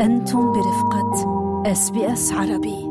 أنتم برفقة اس بي اس عربي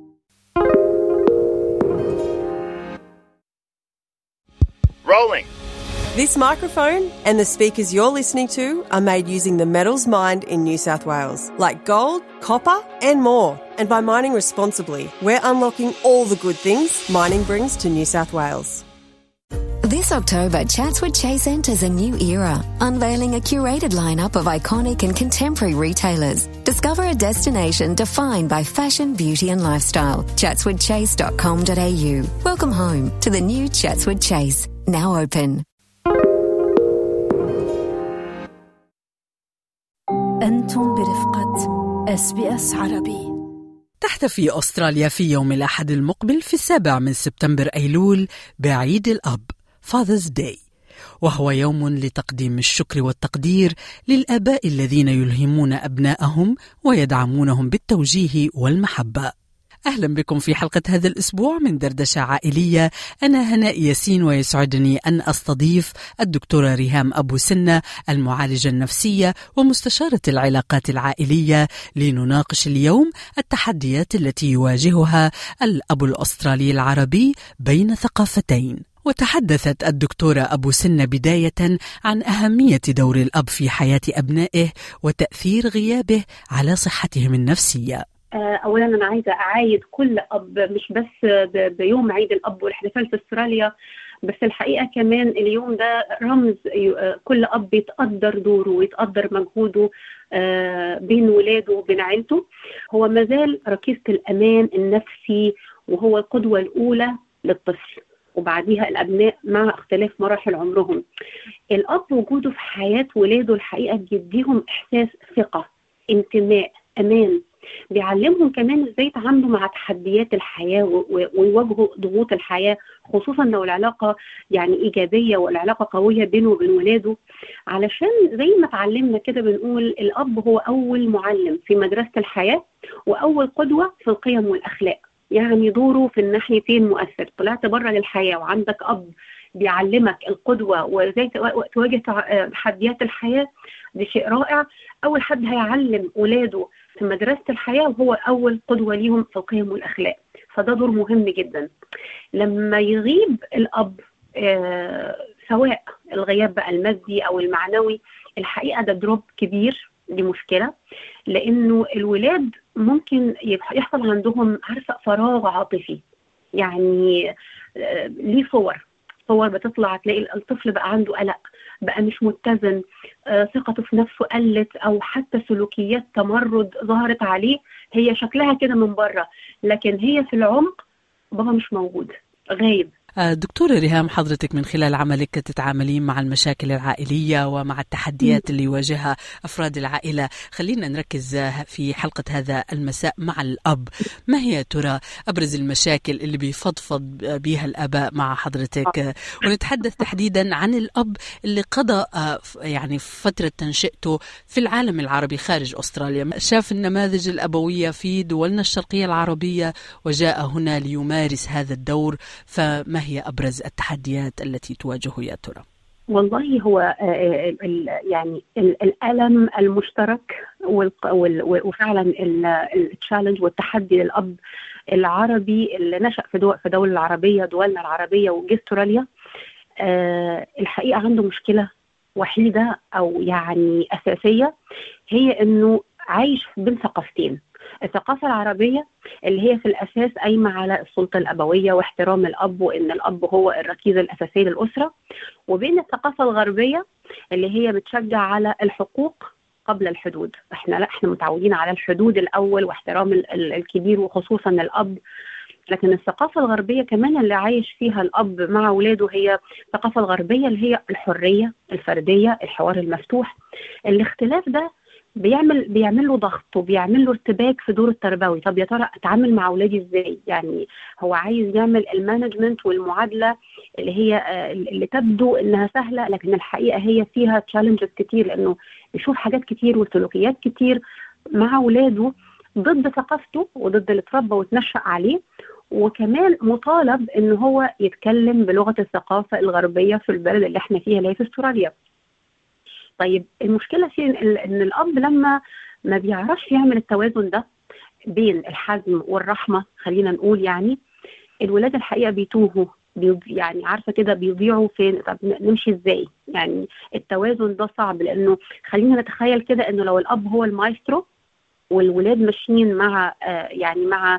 Rolling. This microphone and the speakers you're listening to are made using the metals mined in New South Wales, like gold, copper, and more. And by mining responsibly, we're unlocking all the good things mining brings to New South Wales. This October, Chats with Chase enters a new era, unveiling a curated lineup of iconic and contemporary retailers. Discover a destination defined by fashion, beauty, and lifestyle. Chatswithchase.com.au. Welcome home to the new Chats with Chase, now open. أنتم برفقة اس بي اس عربي تحتفي أستراليا في يوم الأحد المقبل في السابع من سبتمبر أيلول بعيد الأب Father's Day وهو يوم لتقديم الشكر والتقدير للآباء الذين يلهمون أبنائهم ويدعمونهم بالتوجيه والمحبة أهلا بكم في حلقة هذا الأسبوع من دردشة عائلية أنا هناء ياسين ويسعدني أن أستضيف الدكتورة ريهام أبو سنة المعالجة النفسية ومستشارة العلاقات العائلية لنناقش اليوم التحديات التي يواجهها الأب الأسترالي العربي بين ثقافتين وتحدثت الدكتورة أبو سنة بداية عن أهمية دور الأب في حياة أبنائه وتأثير غيابه على صحتهم النفسية آه، اولا انا عايزه اعايد كل اب مش بس ب- بيوم عيد الاب والاحتفال في استراليا بس الحقيقه كمان اليوم ده رمز ي- آه، كل اب يتقدر دوره ويتقدر مجهوده آه، بين ولاده وبين عيلته هو مازال ركيزه الامان النفسي وهو القدوه الاولى للطفل وبعديها الابناء مع اختلاف مراحل عمرهم الاب وجوده في حياه ولاده الحقيقه بيديهم احساس ثقه انتماء امان بيعلمهم كمان ازاي يتعاملوا مع تحديات الحياه و- و- ويواجهوا ضغوط الحياه خصوصا لو العلاقه يعني ايجابيه والعلاقه قويه بينه وبين ولاده علشان زي ما اتعلمنا كده بنقول الاب هو اول معلم في مدرسه الحياه واول قدوه في القيم والاخلاق يعني دوره في الناحيتين مؤثر طلعت بره للحياه وعندك اب بيعلمك القدوه وازاي تو- تواجه تع- تحديات الحياه ده شيء رائع اول حد هيعلم ولاده في مدرسه الحياه وهو اول قدوه ليهم في القيم والاخلاق فده دور مهم جدا لما يغيب الاب آه سواء الغياب بقى المادي او المعنوي الحقيقه ده دروب كبير دي مشكله لانه الولاد ممكن يح- يحصل عندهم عارفه فراغ عاطفي يعني آه، ليه صور صور بتطلع تلاقي الطفل بقى عنده قلق بقى مش متزن آه، ثقته في نفسه قلت او حتى سلوكيات تمرد ظهرت عليه هي شكلها كده من بره لكن هي في العمق بابا مش موجود غايب آه، دكتورة ريهام حضرتك من خلال عملك تتعاملين مع المشاكل العائلية ومع التحديات اللي يواجهها أفراد العائلة خلينا نركز آه، في حلقة هذا المساء مع الأب ما هي ترى أبرز المشاكل اللي بيفضفض بيها الآباء مع حضرتك آه، ونتحدث تحديدا عن الأب اللي قضى آه، ف- يعني فترة تنشئته في العالم العربي خارج أستراليا شاف النماذج الأبوية في دولنا الشرقية العربية وجاء هنا ليمارس هذا الدور فما هي أبرز التحديات التي تواجهه يا ترى؟ والله هو آه، ال- ال- يعني ال- الألم المشترك والق- وال- وفعلا التشالنج والتحدي للأب العربي اللي نشأ في دول في دول العربية دولنا العربية وجه استراليا آه، الحقيقة عنده مشكلة وحيدة أو يعني أساسية هي إنه عايش بين ثقافتين الثقافة العربية اللي هي في الأساس قايمة على السلطة الأبوية واحترام الأب وإن الأب هو الركيزة الأساسية للأسرة وبين الثقافة الغربية اللي هي بتشجع على الحقوق قبل الحدود احنا لا احنا متعودين على الحدود الاول واحترام ال- ال- الكبير وخصوصا الاب لكن الثقافة الغربية كمان اللي عايش فيها الأب مع ولاده هي الثقافة الغربية اللي هي الحرية الفردية الحوار المفتوح الاختلاف ده بيعمل بيعمل له ضغط وبيعمل له ارتباك في دور التربوي طب يا ترى اتعامل مع اولادي ازاي يعني هو عايز يعمل المانجمنت والمعادله اللي هي آه، اللي تبدو انها سهله لكن الحقيقه هي فيها تشالنجز كتير لانه بيشوف حاجات كتير وسلوكيات كتير مع اولاده ضد ثقافته وضد اللي اتربى واتنشأ عليه وكمان مطالب ان هو يتكلم بلغه الثقافه الغربيه في البلد اللي احنا فيها اللي هي في استراليا. طيب المشكله في ان ان الاب لما ما بيعرفش يعمل التوازن ده بين الحزم والرحمه خلينا نقول يعني الولاد الحقيقه بيتوهوا يعني عارفه كده بيضيعوا فين طب نمشي ازاي يعني التوازن ده صعب لانه خلينا نتخيل كده انه لو الاب هو المايسترو والولاد ماشيين مع آه يعني مع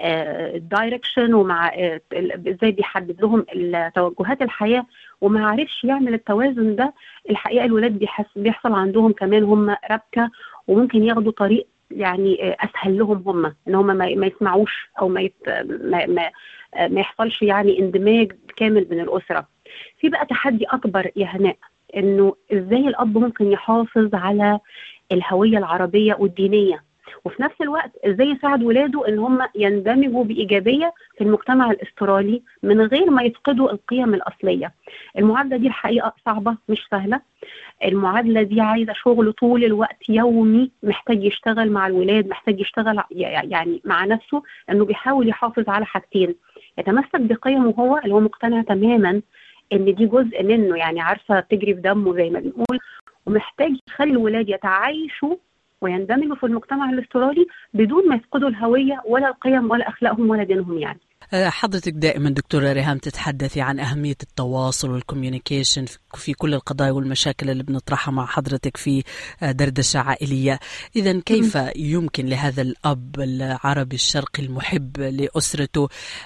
الدايركشن ومع ازاي بيحدد لهم توجهات الحياه وما عرفش يعمل التوازن ده الحقيقه الولاد بيحس بيحصل عندهم كمان هم ربكه وممكن ياخدوا طريق يعني اسهل لهم هم ان هم ما يسمعوش او ما يت... ما, ما, ما يحصلش يعني اندماج كامل من الاسره. في بقى تحدي اكبر يا هناء انه ازاي الاب ممكن يحافظ على الهويه العربيه والدينيه وفي نفس الوقت ازاي يساعد ولاده ان هم يندمجوا بايجابيه في المجتمع الاسترالي من غير ما يفقدوا القيم الاصليه. المعادله دي الحقيقه صعبه مش سهله. المعادله دي عايزه شغل طول الوقت يومي محتاج يشتغل مع الولاد محتاج يشتغل يعني مع نفسه انه بيحاول يحافظ على حاجتين يتمسك بقيمه هو اللي هو مقتنع تماما ان دي جزء منه يعني عارفه تجري في دمه زي ما بنقول ومحتاج يخلي الولاد يتعايشوا ويندمجوا في المجتمع الاسترالي بدون ما يفقدوا الهويه ولا القيم ولا اخلاقهم ولا دينهم يعني. حضرتك دائما دكتورة ريهام تتحدثي عن أهمية التواصل والكوميونيكيشن في كل القضايا والمشاكل اللي بنطرحها مع حضرتك في دردشة عائلية إذا كيف يمكن لهذا الأب العربي الشرقي المحب لأسرته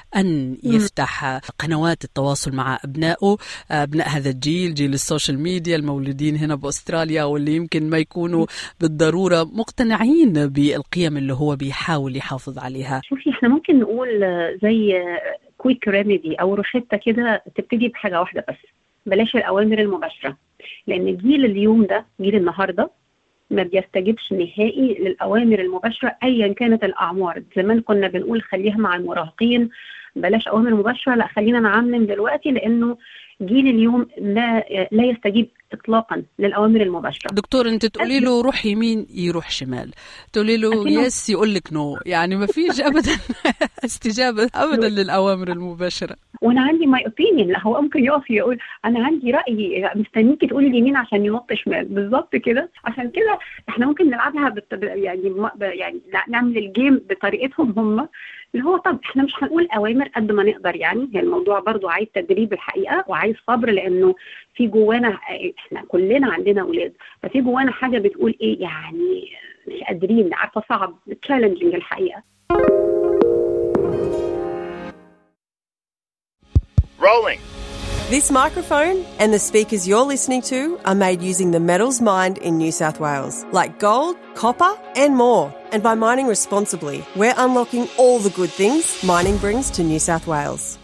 أن يفتح قنوات التواصل مع أبنائه أبناء هذا الجيل جيل السوشيال ميديا المولودين هنا بأستراليا واللي يمكن ما يكونوا بالضرورة مقتنعين بالقيم اللي هو بيحاول يحافظ عليها شوفي احنا ممكن نقول زي كويك ريميدي او روشته كده تبتدي بحاجه واحده بس بلاش الاوامر المباشره لان جيل اليوم ده جيل النهارده ما بيستجيبش نهائي للاوامر المباشره ايا كانت الاعمار زمان كنا بنقول خليها مع المراهقين بلاش اوامر مباشره لا خلينا نعمم دلوقتي لانه جيل اليوم لا لا يستجيب اطلاقا للاوامر المباشره دكتور انت تقولي له روح يمين يروح شمال تقولي له يس يقول لك نو يعني ما فيش ابدا استجابه ابدا للاوامر المباشره وانا عندي ماي اوبينيون لا هو ممكن يقف يقول انا عندي راي مستنيكي تقولي اليمين عشان ينط شمال بالظبط كده عشان كده احنا ممكن نلعبها بالتب... يعني يعني نعمل الجيم بطريقتهم هم اللي هو طب احنا مش هنقول اوامر قد ما نقدر يعني هي الموضوع برضو عايز تدريب الحقيقه وعايز صبر لانه في جوانا احنا كلنا عندنا اولاد ففي جوانا حاجه بتقول ايه يعني مش قادرين عارفه صعب تشالنجينج الحقيقه Rolling. This microphone and the speakers you're listening to are made using the metals mined in New South Wales, like gold, copper, and more. And by mining responsibly, we're unlocking all the good things mining brings to New South Wales.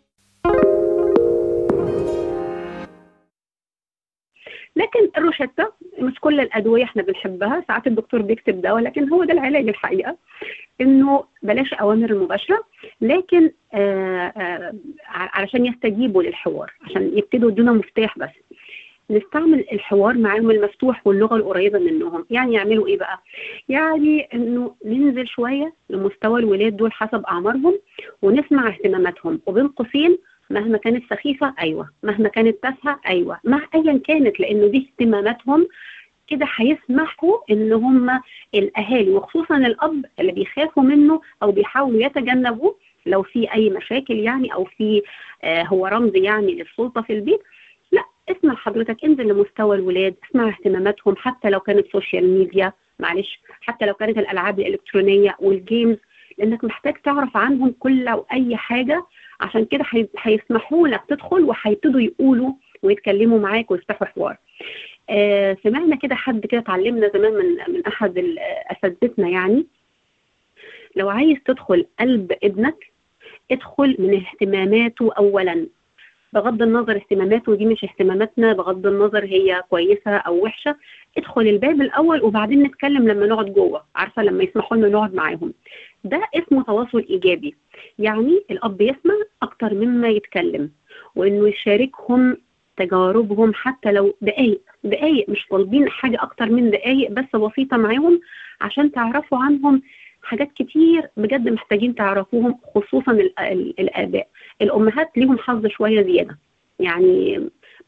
لكن الروشتة مش كل الأدوية احنا بنحبها ساعات الدكتور بيكتب دواء لكن هو ده العلاج الحقيقة انه بلاش اوامر المباشره لكن آآ آآ علشان يستجيبوا للحوار عشان يبتدوا يدونا مفتاح بس نستعمل الحوار معاهم المفتوح واللغه القريبه منهم يعني يعملوا ايه بقى يعني انه ننزل شويه لمستوى الولاد دول حسب اعمارهم ونسمع اهتماماتهم وبين قوسين مهما كانت سخيفه ايوه مهما كانت تافهه ايوه مع ايا كانت لانه دي اهتماماتهم كده هيسمحوا ان هم الاهالي وخصوصا الاب اللي بيخافوا منه او بيحاولوا يتجنبوه لو في اي مشاكل يعني او في آه هو رمز يعني للسلطه في البيت لا اسمع حضرتك انزل لمستوى الولاد اسمع اهتماماتهم حتى لو كانت سوشيال ميديا معلش حتى لو كانت الالعاب الالكترونيه والجيمز لانك محتاج تعرف عنهم كل او اي حاجه عشان كده هيسمحوا لك تدخل وهيبتدوا يقولوا ويتكلموا معاك ويفتحوا حوار آه سمعنا كده حد كده اتعلمنا زمان من من احد اساتذتنا يعني لو عايز تدخل قلب ابنك ادخل من اهتماماته اولا بغض النظر اهتماماته دي مش اهتماماتنا بغض النظر هي كويسه او وحشه ادخل الباب الاول وبعدين نتكلم لما نقعد جوه عارفه لما يسمحوا لنا نقعد معاهم ده اسمه تواصل ايجابي يعني الاب يسمع اكتر مما يتكلم وانه يشاركهم تجاربهم حتى لو دقايق دقايق مش طالبين حاجه اكتر من دقايق بس بسيطه معاهم عشان تعرفوا عنهم حاجات كتير بجد محتاجين تعرفوهم خصوصا الاباء الامهات ليهم حظ شويه زياده يعني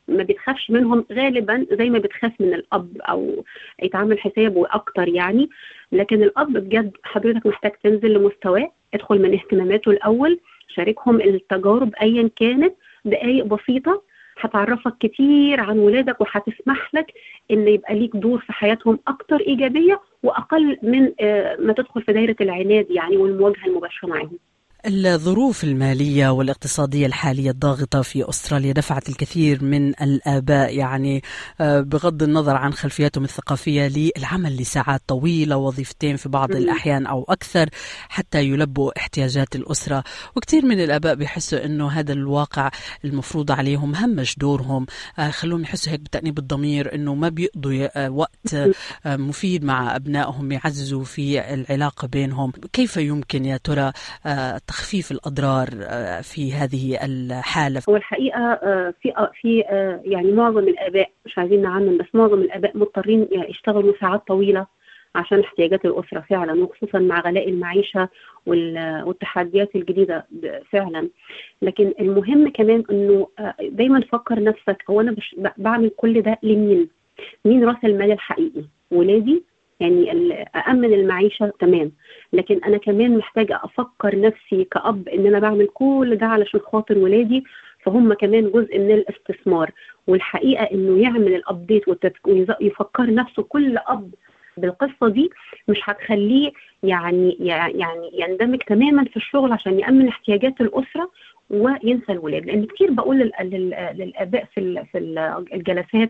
ما بتخافش منهم غالبا زي ما بتخاف من الاب او يتعامل حسابه اكتر يعني لكن الاب بجد حضرتك محتاج تنزل لمستواه ادخل من اهتماماته الاول شاركهم التجارب ايا كانت دقايق بسيطه هتعرفك كتير عن ولادك وهتسمح لك ان يبقى ليك دور في حياتهم اكتر ايجابيه واقل من آه، ما تدخل في دايره العناد يعني والمواجهه المباشره معاهم الظروف المالية والاقتصادية الحالية الضاغطة في أستراليا دفعت الكثير من الآباء يعني آه، بغض النظر عن خلفياتهم الثقافية للعمل لساعات طويلة وظيفتين في بعض الأحيان أو أكثر حتى يلبوا احتياجات الأسرة وكثير من الآباء بيحسوا أنه هذا الواقع المفروض عليهم همش دورهم آه، خلوهم يحسوا هيك بتأنيب الضمير أنه ما بيقضوا آه، وقت مفيد مع أبنائهم يعززوا في العلاقة بينهم كيف يمكن يا ترى تخفيف الاضرار آه، في هذه الحاله هو الحقيقه آه، في آه، في يعني معظم الاباء مش عايزين نعمم بس معظم الاباء مضطرين يشتغلوا ساعات طويله عشان احتياجات الاسره فعلا وخصوصا مع غلاء المعيشه والتحديات الجديده فعلا لكن المهم كمان انه دايما فكر نفسك هو انا بعمل كل ده لمين؟ مين راس المال الحقيقي؟ ولادي يعني أأمن المعيشة تمام لكن أنا كمان محتاجة أفكر نفسي كأب إن أنا بعمل كل ده علشان خاطر ولادي فهم كمان جزء من الاستثمار والحقيقة إنه يعمل الأبديت ويفكر نفسه كل أب بالقصة دي مش هتخليه يعني يعني يندمج تماما في الشغل عشان يأمن احتياجات الأسرة وينسى الولاد لأن كتير بقول للآباء في في الجلسات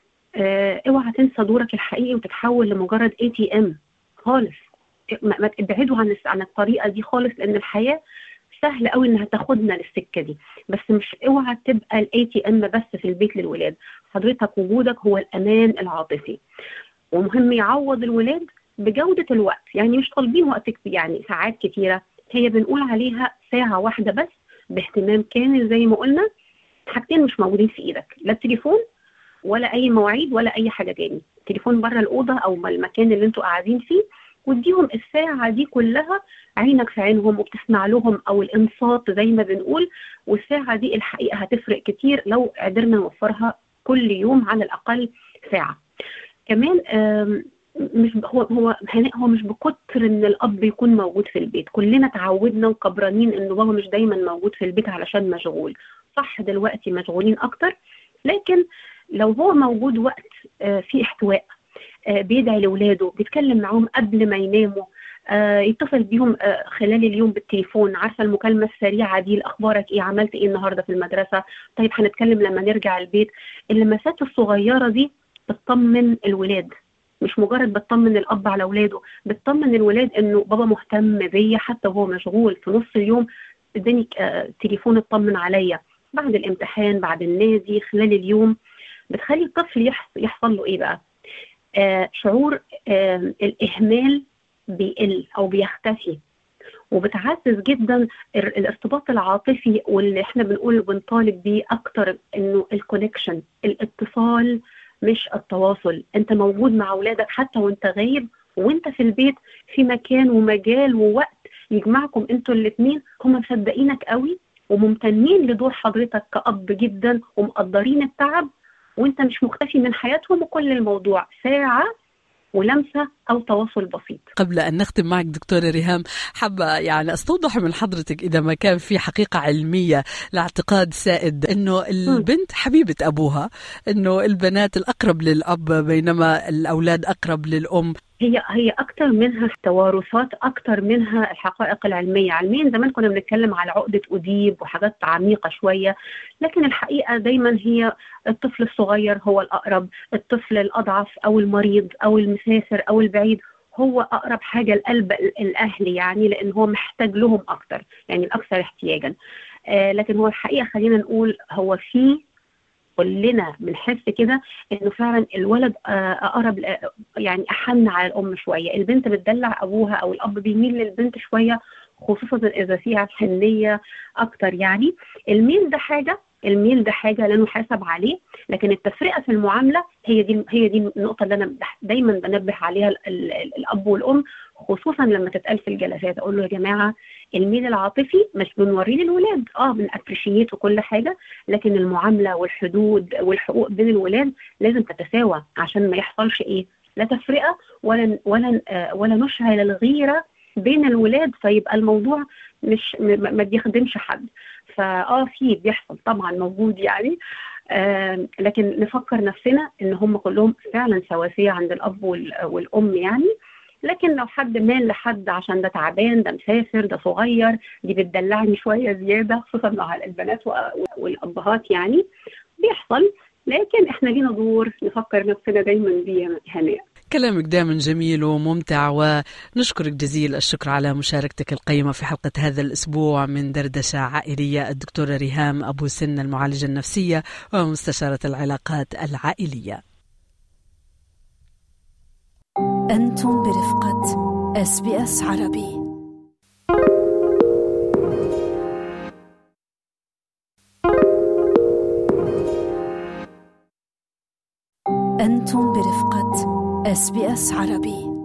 آه، اوعى تنسى دورك الحقيقي وتتحول لمجرد اي تي ام خالص ما تبعدوا عن عن الطريقه دي خالص لان الحياه سهل قوي انها تاخدنا للسكه دي بس مش اوعى تبقى الاي تي ام بس في البيت للولاد حضرتك وجودك هو الامان العاطفي ومهم يعوض الولاد بجوده الوقت يعني مش طالبين وقت يعني ساعات كتيره هي بنقول عليها ساعه واحده بس باهتمام كامل زي ما قلنا حاجتين مش موجودين في ايدك لا التليفون ولا اي مواعيد ولا اي حاجه تاني تليفون بره الاوضه او المكان اللي انتوا قاعدين فيه واديهم الساعه دي كلها عينك في عينهم وبتسمع لهم او الانصات زي ما بنقول والساعه دي الحقيقه هتفرق كتير لو قدرنا نوفرها كل يوم على الاقل ساعه كمان مش هو هو هو مش بكتر ان الاب يكون موجود في البيت كلنا تعودنا وكبرانين ان بابا مش دايما موجود في البيت علشان مشغول صح دلوقتي مشغولين اكتر لكن لو هو موجود وقت آه، في احتواء آه، بيدعي لاولاده بيتكلم معاهم قبل ما يناموا آه، يتصل بيهم خلال اليوم بالتليفون عارفه المكالمه السريعه دي اخبارك ايه عملت ايه النهارده في المدرسه طيب هنتكلم لما نرجع البيت اللمسات الصغيره دي بتطمن الولاد مش مجرد بتطمن الاب على اولاده بتطمن الولاد انه بابا مهتم بيا حتى وهو مشغول في نص اليوم اداني تليفون اطمن عليا بعد الامتحان بعد النادي خلال اليوم بتخلي الطفل يحصل له ايه بقى آه شعور آه الاهمال بيقل او بيختفي وبتعزز جدا الارتباط العاطفي واللي احنا بنقول بنطالب بيه اكتر انه الكونكشن الاتصال مش التواصل انت موجود مع اولادك حتى وانت غايب وانت في البيت في مكان ومجال ووقت يجمعكم انتوا الاثنين هم مصدقينك قوي وممتنين لدور حضرتك كأب جدا ومقدرين التعب وانت مش مختفي من حياتهم وكل الموضوع ساعه ولمسه او تواصل بسيط. قبل ان نختم معك دكتوره ريهام حابه يعني استوضح من حضرتك اذا ما كان في حقيقه علميه لاعتقاد سائد انه البنت حبيبه ابوها، انه البنات الاقرب للاب بينما الاولاد اقرب للام، هي هي اكثر منها توارثات اكثر منها الحقائق العلميه علميا زمان كنا بنتكلم على عقده اديب وحاجات عميقه شويه لكن الحقيقه دايما هي الطفل الصغير هو الاقرب الطفل الاضعف او المريض او المسافر او البعيد هو اقرب حاجه لقلب الاهل يعني لان هو محتاج لهم اكثر يعني الاكثر احتياجا آه لكن هو الحقيقه خلينا نقول هو في كلنا بنحس كده انه فعلا الولد آه، اقرب يعني احن على الام شويه البنت بتدلع ابوها او الاب بيميل للبنت شويه خصوصا اذا فيها حنيه اكتر يعني الميل ده حاجه الميل ده حاجه لا نحاسب عليه لكن التفرقه في المعامله هي دي هي دي النقطه اللي انا دايما بنبه عليها الاب والام خصوصا لما تتقال في الجلسات اقول له يا جماعه الميل العاطفي مش بنوريه للولاد اه بنابريشيت وكل حاجه لكن المعامله والحدود والحقوق بين الولاد لازم تتساوى عشان ما يحصلش ايه لا تفرقه ولا ولا آه ولا نشعل الغيره بين الولاد فيبقى الموضوع مش ما بيخدمش حد فاه في بيحصل طبعا موجود يعني آه لكن نفكر نفسنا ان هم كلهم فعلا سواسيه عند الاب والام يعني لكن لو حد مال لحد عشان ده تعبان ده مسافر ده صغير دي بتدلعني شويه زياده خصوصا مع البنات والابهات يعني بيحصل لكن احنا لينا دور نفكر نفسنا دايما بيه هناء كلامك دائما جميل وممتع ونشكرك جزيل الشكر على مشاركتك القيمة في حلقة هذا الأسبوع من دردشة عائلية الدكتورة ريهام أبو سن المعالجة النفسية ومستشارة العلاقات العائلية أنتم برفقة اس بي اس عربي أنتم برفقة اس بي اس عربي